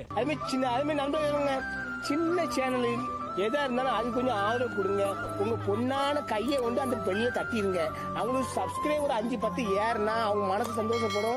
அதுமாதிரி சின்ன அதுமாதிரி நண்பர்களுங்க சின்ன சேனலில் எதா இருந்தாலும் அது கொஞ்சம் ஆதரவு கொடுங்க உங்க பொண்ணான கையை கொண்டு அந்த பெண்ணியை தட்டிடுங்க அவங்களுக்கு சப்ஸ்கிரைபர் அஞ்சு பத்து ஏறுனா அவங்க மனசு சந்தோஷப்படும்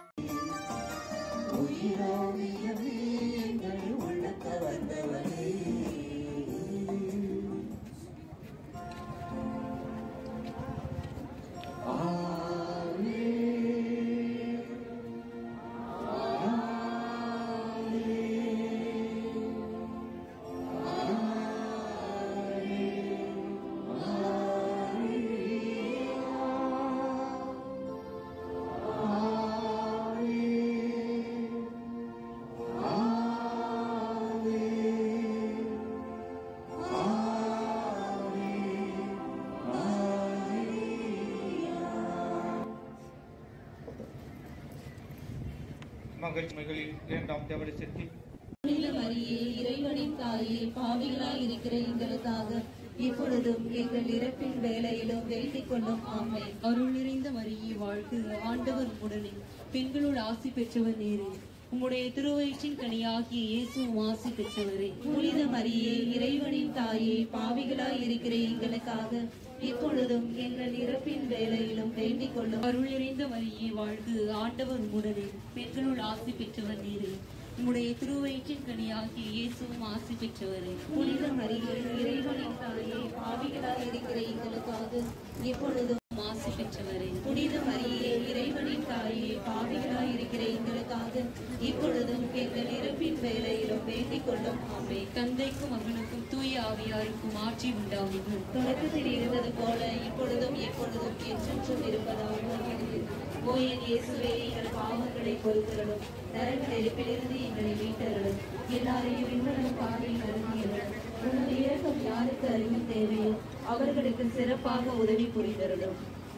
மகள் மகளிர் இரண்டாம் தேவரசத்தி புனித மரியே இறைவனின் தாயே பாவிகளாய் இருக்கிற எங்களுக்காக இப்பொழுதும் எங்கள் இறப்பின் வேலையிலும் வேண்டிக் கொள்ளும் ஆமை அருள் நிறைந்த மரியே வாழ்க ஆண்டவர் உடனே பெண்களுள் ஆசி பெற்றவர் நேரே உம்முடைய திருவயிற்றின் கனியாகிய இயேசுவும் ஆசி பெற்றவரே புனித மரியே இறைவனின் தாயே பாவிகளாய் இருக்கிற எங்களுக்காக இப்பொழுதும் எங்கள் இறப்பின் வேலையிலும் வேண்டிக் கொள்ளும் அருள் நிறைந்த மரியே வாழ்க ஆண்டவர் உடனே பெண்களுள் ஆசி பெற்றவர் நேரே உம்முடைய திருவயிற்றின் கனியாகிய இயேசுவும் ஆசி பெற்றவரே புனித மரியே இறைவனின் தாயே பாவிகளாய் இருக்கிற எங்களுக்காக இப்பொழுதும் ஆசி பெற்றவரே புனித மரியே இறைவனின் தாயே பாவிகளாய் இருக்கிற எங்களுக்காக இப்பொழுதும் எங்கள் இறப்பின் வேலையிலும் வேண்டிக் கொள்ளும் ஆமே தந்தைக்கும் மகனுக்கும் தூய ஆவியாருக்கும் ஆட்சி உண்டாகுது தொடக்கத்தில் இருந்தது போல இப்பொழுதும் எப்பொழுதும் என்றென்றும் இருப்பதாக ஓ என் இயேசுவே எங்கள் பாவங்களை பொறுத்தருளும் நரக நெருப்பிலிருந்து எங்களை மீட்டருளும் எல்லாரையும் இன்னும் பாதை கருதியருளும் உனது இறக்கம் யாருக்கு அறிவு தேவையோ அவர்களுக்கு சிறப்பாக உதவி புரிந்தருளும்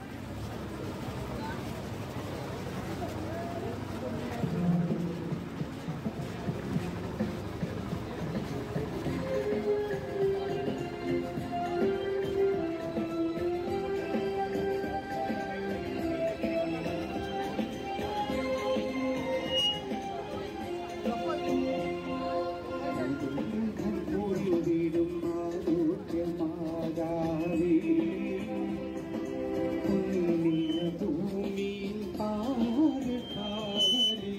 போய்விடும் ஆரோக்கியமாகாவே புண்ணிய பூமியின் பாதுகாவலே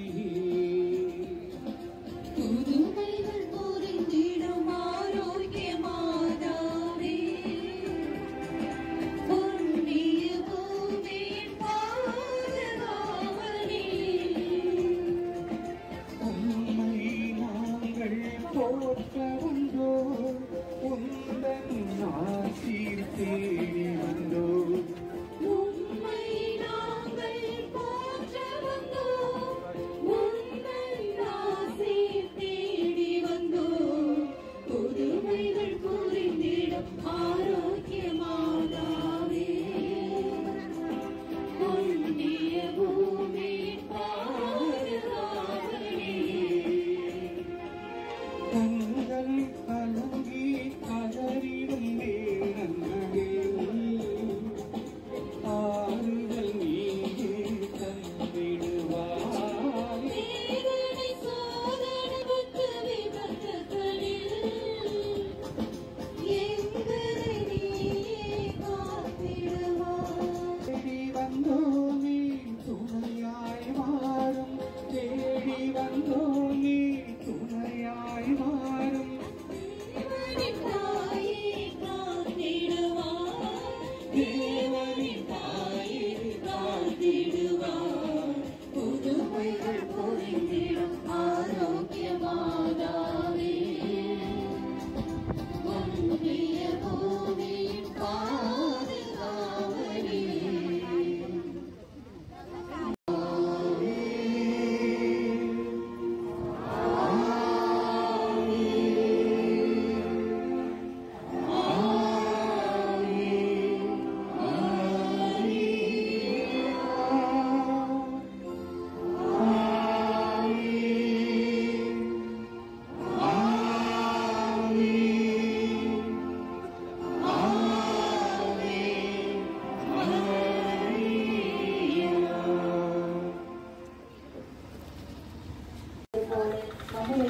புதுமைகள் புரிந்திடும் ஆரோக்கியமாதாவே புண்ணிய பூமியின் பாதுகாவலே உம்மை நாங்கள் போற்ற வந்தோ உந்தன் ஆசீர் தேடி வந்தோ உம்மை நாங்கள் போற்ற வந்தோம் உங்கள் ஆசை தேடி வந்தோம் புதுமைகள் புரிந்திடும் ஆரோக்கியமாதாவே புண்ணிய பூமி பாதுகாவலே தங்கள்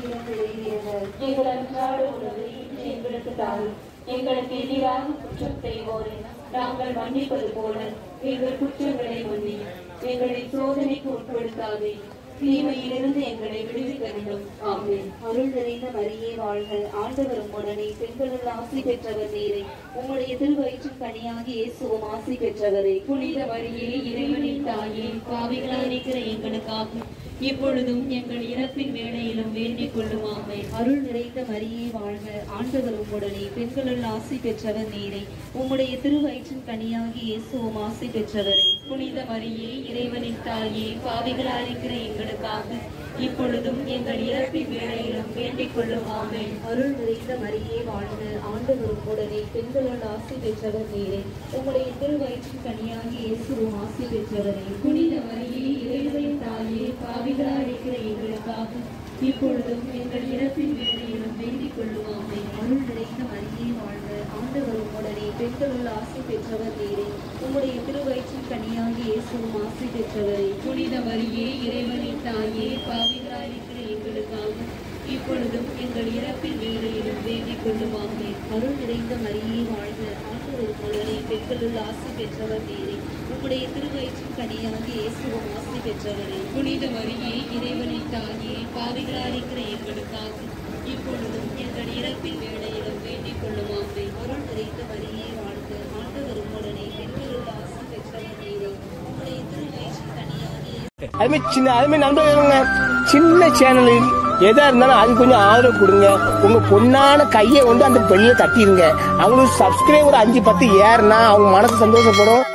எங்கள் அன்றாட உணவை இன்று எங்களுக்கு தாரும் எங்களுக்கு எதிராக குற்றம் செய்வோரை நாங்கள் மன்னிப்பது போல எங்கள் குற்றங்களை மன்னி எங்களை சோதனைக்கு உட்படுத்தாதே தீமையிலிருந்து எங்களை விடுவிக்க வேண்டும் ஆமென் அருள் நிறைந்த மரியே வாழ்க ஆண்டவர் உடனே பெண்களுள் ஆசி பெற்றவர் நீரே உம்முடைய திருவயிற்றின் கனியாகி இயேசுவும் ஆசி பெற்றவரே புனித வரியே இறைவனின் தாயே பாவிகளாய் இருக்கிற எங்களுக்காக இப்பொழுதும் எங்கள் இறப்பின் வேளையிலும் வேண்டிக் கொள்ளும் ஆமென் அருள் நிறைந்த மரியே வாழ்க ஆண்டவர் உம்முடனே பெண்களுள் ஆசி பெற்றவர் நீரே உம்முடைய திருவயிற்றின் கனியாகி இயேசுவும் ஆசி பெற்றவரே புனித மரியே இறைவனின் தாயே பாவிகளாய் இருக்கிற எங்களுக்காக இப்பொழுதும் எங்கள் இறப்பின் வேளையிலும் வேண்டிக் கொள்ளும் ஆமென் அருள் நிறைந்த மரியே வாழ்க ஆண்டவர் உம்முடனே பெண்களுள் ஆசி பெற்றவர் நீரே உம்முடைய திருவயிற்றின் கனியாகி இயேசுவும் ஆசி பெற்றவரே புனித மரியே இறைவனின் தாயே பாவிகளாய் இருக்கிற எங்களுக்காக இப்பொழுதும் எங்கள் இறப்பின் வேளையிலும் வேண்டிக் கொள்ளும் ஆமென் அருள் நிறைந்த மரியே வாழ்க ஆண்டவர் உம்முடனே பெண்களுள் ஆசி பெற்றவர் நீரே உம்முடைய திருவயிற்றின் கனியாகி இயேசுவும் ஆசி பெற்றவரே புனித மரியே இறைவனின் தாயே பாவிகளாய் இருக்கிற எங்களுக்காக இப்பொழுதும் எங்கள் இறப்பின் வேளையிலும் வேண்டிக் கொள்ளும் ஆமென் அருள் நிறைந்த மரியே வாழ்க ஆண்டவர் உம்முடனே பெண்களுள் ஆசி பெற்றவர் நீரே உம்முடைய திருவயிற்றின் கனியாகி இயேசுவும் ஆசி பெற்றவரே புனித மரியே இறைவனின் தாயே பாவிகளாய் இருக்கிற எங்களுக்காக இப்பொழுதும் எங்கள் இறப்பின் வேளையிலும் வேண்டிக் கொள்ளும் ஆமென் அருள் நிறைந்த மரியே வாழ்க ஆண்டவர் உம்முடனே பெண்களுள் ஆசி பெற்றவர் நீரே உம்முடைய திருவயிற்றின் கனியாகி அதுமாதிரி சின்ன அதுமாதிரி நண்பர்களுங்க சின்ன சேனலில் எதா இருந்தாலும் அது கொஞ்சம் ஆதரவு கொடுங்க உங்க பொண்ணான கையை கொண்டு அந்த பெண்ணில் தட்டிடுங்க அவங்களுக்கு சப்ஸ்கிரைபர் அஞ்சு பத்து ஏறுனா அவங்க மனசு சந்தோஷப்படும்